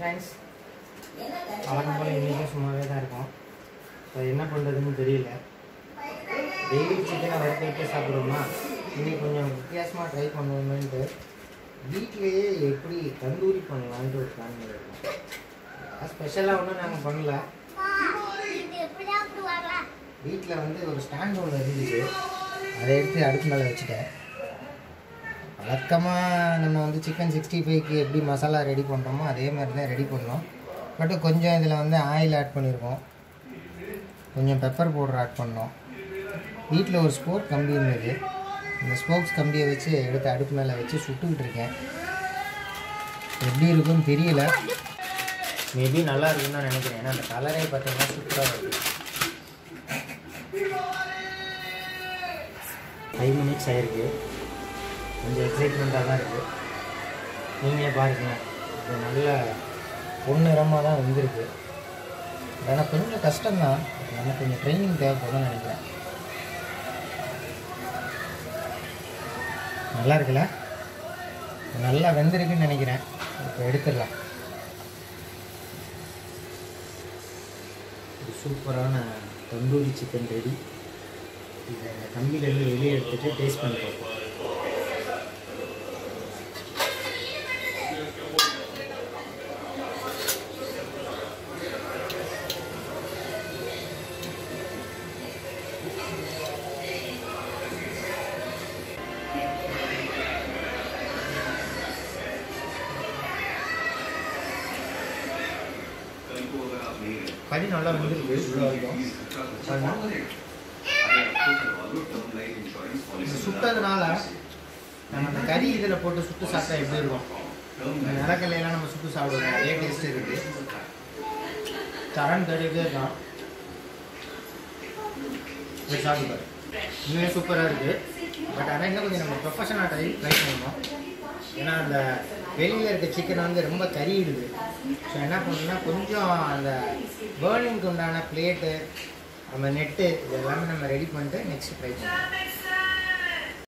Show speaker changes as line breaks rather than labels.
Friends வழக்கம் போல் இன்றைக்கும் சும்மாவே தான் இருக்கும் இப்போ என்ன பண்ணுறதுன்னு தெரியல டெய்லி சிக்கனை வறுத்துக்கிட்டு சாப்பிடுவோமா இன்னைக்கு கொஞ்சம் வித்தியாசமாக ட்ரை பண்ணுவோமேன்ட்டு வீட்டிலேயே எப்படி தந்தூரி பண்ணலான்ட்டு ஒரு பிளான் பண்ணியிருக்கோம் ஸ்பெஷலாக ஒன்றும் நாங்கள் பண்ணல வீட்டில் வந்து ஒரு ஸ்டாண்ட் ஒன்று இருந்துச்சு அதை எடுத்து அடுப்பு மேலே வச்சுட்டேன் வழக்கமாக நம்ம வந்து சிக்கன் சிக்ஸ்டி ஃபைவ்க்கு எப்படி மசாலா ரெடி பண்ணுறோமோ அதே மாதிரி தான் ரெடி பண்ணோம் பட் கொஞ்சம் இதில் வந்து ஆயில் ஆட் பண்ணியிருக்கோம் கொஞ்சம் பெப்பர் பவுடர் ஆட் பண்ணோம் வீட்டில் ஒரு ஸ்போக் கம்பி இருந்தது இந்த ஸ்போக்ஸ் கம்பியை வச்சு எடுத்து அடுப்பு மேலே வச்சு சுட்டுக்கிட்டு இருக்கேன் எப்படி இருக்குன்னு தெரியல மேபி நல்லா இருக்குன்னு தான் நினைக்கிறேன் ஏன்னா அந்த கலரே பார்த்தீங்கன்னா சூப்பராக இருக்குது ஃபைவ் மினிட்ஸ் ஆயிருக்கு கொஞ்சம் எக்ஸைட்மெண்ட்டாக தான் இருக்குது நீங்களே பாருங்களேன் இது நல்ல பொன்னிறமாக தான் வந்திருக்கு ஆனால் கொஞ்சம் கஷ்டம்தான் எனக்கு கொஞ்சம் ட்ரைனிங் தேவைப்படும் நினைக்கிறேன் நல்லா இருக்குல்ல நல்லா வெந்திருக்குன்னு நினைக்கிறேன் இப்போ எடுத்துடலாம் ஒரு சூப்பரான தந்தூரி சிக்கன் ரெடி இதை கம்பியிலேருந்து வெளியே எடுத்துட்டு டேஸ்ட் பண்ணி பார்ப்போம் கறி நல்லா வெந்திருக்கு இவ்வளோ வரைக்கும் பாருங்க. இது சுட்டதுனால நம்ம அந்த கறி இதில் போட்டு சுட்டு சாப்பிட்டா எப்படி இருக்கும் இந்த நிலக்கல்லையெல்லாம் நம்ம சுட்டு சாப்பிடுவோம் அதே டேஸ்ட் இருக்கு தரம் தடிக்கே தான் இது சாப்பிட்டு இன்னும் சூப்பராக இருக்குது பட் ஆனால் இன்னும் கொஞ்சம் நம்ம ப்ரொஃபஷனல் ட்ரை ட்ரை பண்ணணும் ஏன்னா அந்த வெளியில் இருக்க சிக்கன் வந்து ரொம்ப கறியிடுது ஸோ என்ன பண்ணணும்னா கொஞ்சம் அந்த பேர்னிங்க்கு உண்டான பிளேட்டு நம்ம நெட்டு இது எல்லாமே நம்ம ரெடி பண்ணிட்டு நெக்ஸ்ட் ட்ரை பண்ணணும்